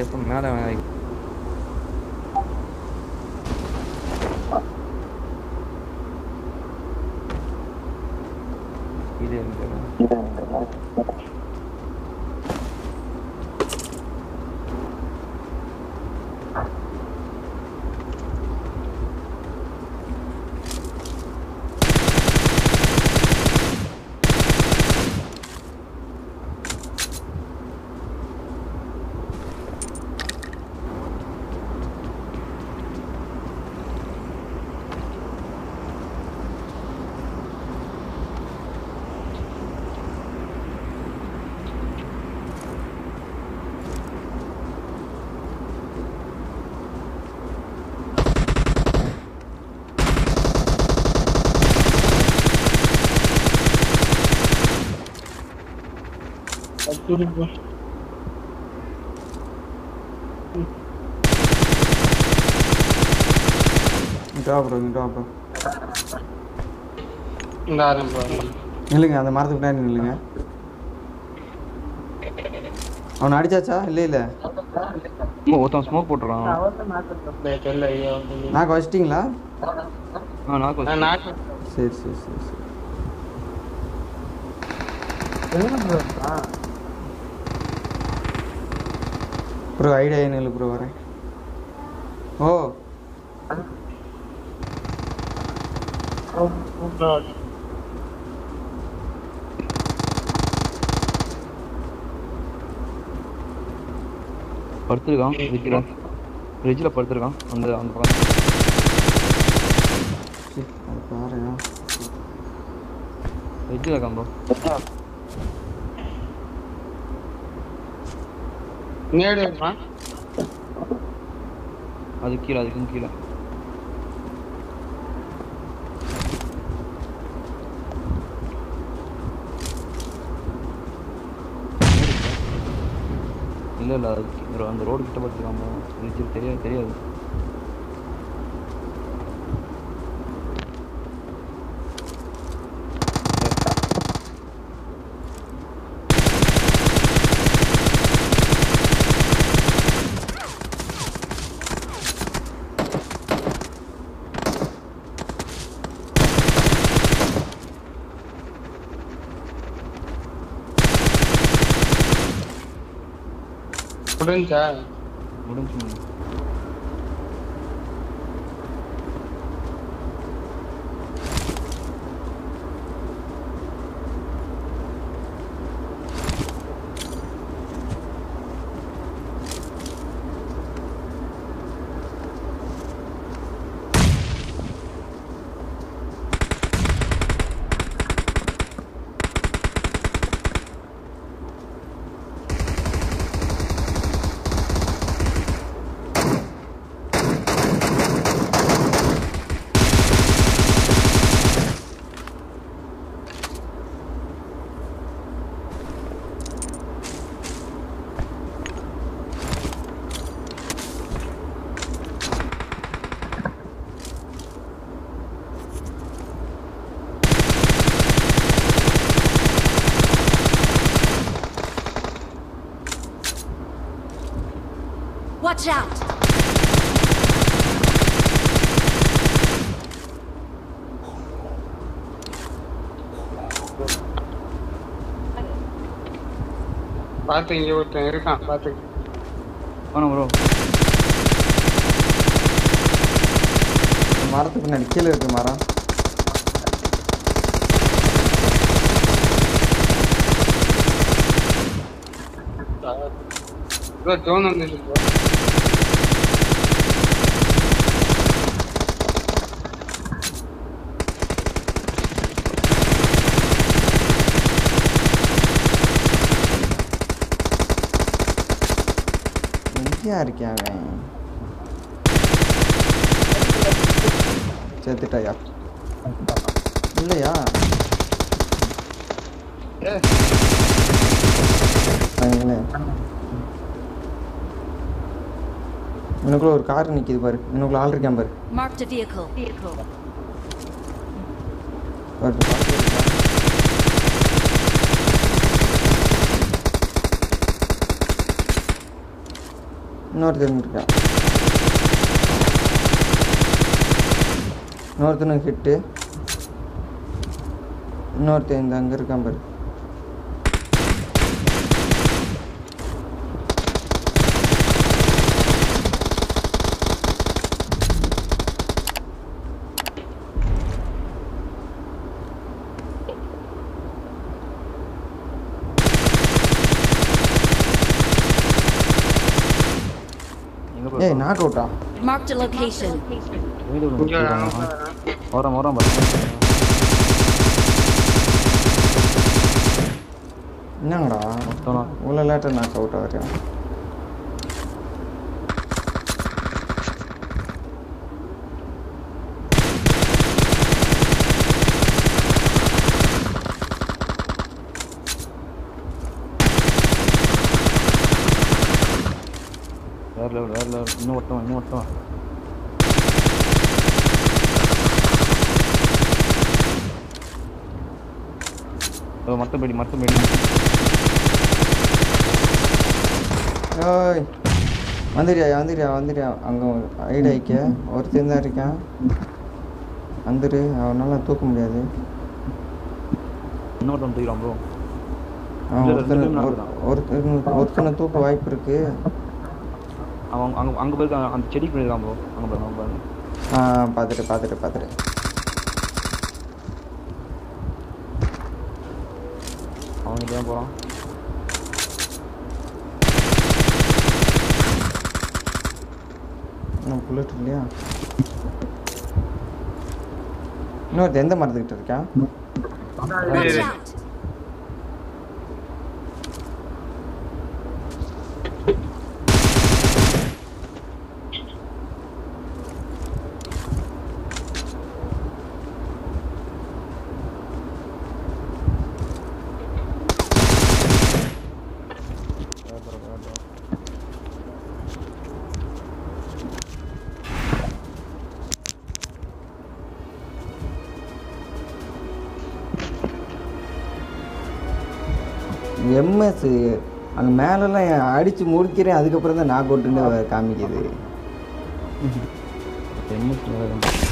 எப்போ மேலே இது எனக்கு இங்கா ப்ரோ இங்கா ப்ரோ இந்த ஆரம்பம் நில்லுங்க அந்த மரத்துக்கு பின்னாடி நில்லுங்க அவனை அடிச்சாச்சா இல்லை இல்லை ஒருத்தன் ஸ்மோக் போட்டுறான் தெரியல ஐயோ நாக்கு வச்சிட்டிங்களா ஆ நாக்கு நான் நாக்கு சரி சரி சரி சரி ப்ரோ ஐடியா என்ன ப்ரோ வரேன் ஓ படுத்துருக்கான் ஃப்ரிட்ஜில் ஃப்ரிட்ஜில் படுத்துருக்கான் அந்த அந்த பக்கம் சரி, அது பாருயா ஃப்ரிட்ஜில் இருக்கான் ப்ரோ நேடு வருமா அது கீழே அதுக்கும் கீழே இல்லை இல்லை அது கீ- bro, அந்த ரோடு கிட்ட படுத்துருக்கான் bro. ஃப்ரிட்ஜில் தெரியாது தெரியாது முடிஞ்சா முடிஞ்சு முடிஞ்சு. Watch out! பார்த்து இங்க ஒருத்தன் இருக்கான் பார்த்து வேணாம் ப்ரோ மரத்துக்கு பின்னாடி கீழே இருக்கு மரம் ப்ரோ ஜோன் வந்துச்சு ப்ரோ எங்கேயா இருக்கேன் அவன் செத்துட்டாயா இல்லையா ஏ அவங்களே இன்னுக்குள்ள ஒரு கார் நிக்குது பாரு இன்னுக்குள்ள ஆள் இருக்கேன் பாரு Marked a vehicle. Vehicle. பாரு, பாரு, பாரு. இன்னொருத்தன் இருக்கான் இன்னொருத்தனும் ஹிட்டு இன்னொருத்தன் இந்த அங்கே இருக்கான் பாரு எங்க ஏய் நாக் அவுட்டா Marked a location. வீடு ஒன்று இங்க வச்சிருக்காங்க. வரேன் வரேன் பாரு என்னங்கடா மொத்தம் இவ்வளோ லேட்டாக நாக் அவுட் ஆகிறேன் வேற லெவல் வேற லெவல் இன்னும் ஒருத்தவன் இன்னும் ஒருத்தவன் ஓ, மத்தபடி மத்தபடி ஓய் வந்துடுறியா வந்துடுறியா வந்துடுறியா அங்கே ஐடி ஐக்க ஒருத்தன் தான் இருக்கான் வந்துடு அவனால தூக்க முடியாது இன்னொருத்தவன் தூக்கிடான் ப்ரோ அவன் இல்ல, ஒருத்தனை ரெண்டு பேரும் ஒரு- ஒருத்தன் ஒருத்தனை தூக்க வாய்ப்பு இருக்கு அவன் அங்கே அங்கே போயிருக்கான் அந்த செடிக்கு போயிருக்கான் ப்ரோ அங்கே பாருங்க அங்கே பாருங்க ஆ பார்த்துட்டு பார்த்துட்டு பார்த்துட்டு அவன் தான் போகிறான் இன்னும் புல்லட் இல்லையா இன்னொருத்த எந்த மரத்துக்கிட்ட இருக்கான் Watch out! வேற bro, வேற bro. எம்எஸ் அங்கே மேலெல்லாம் அடித்து முடிக்கிறேன் அதுக்கப்புறம் தான் நான் கொட்டுன்னு காமிக்குது என்ன சொல்றது?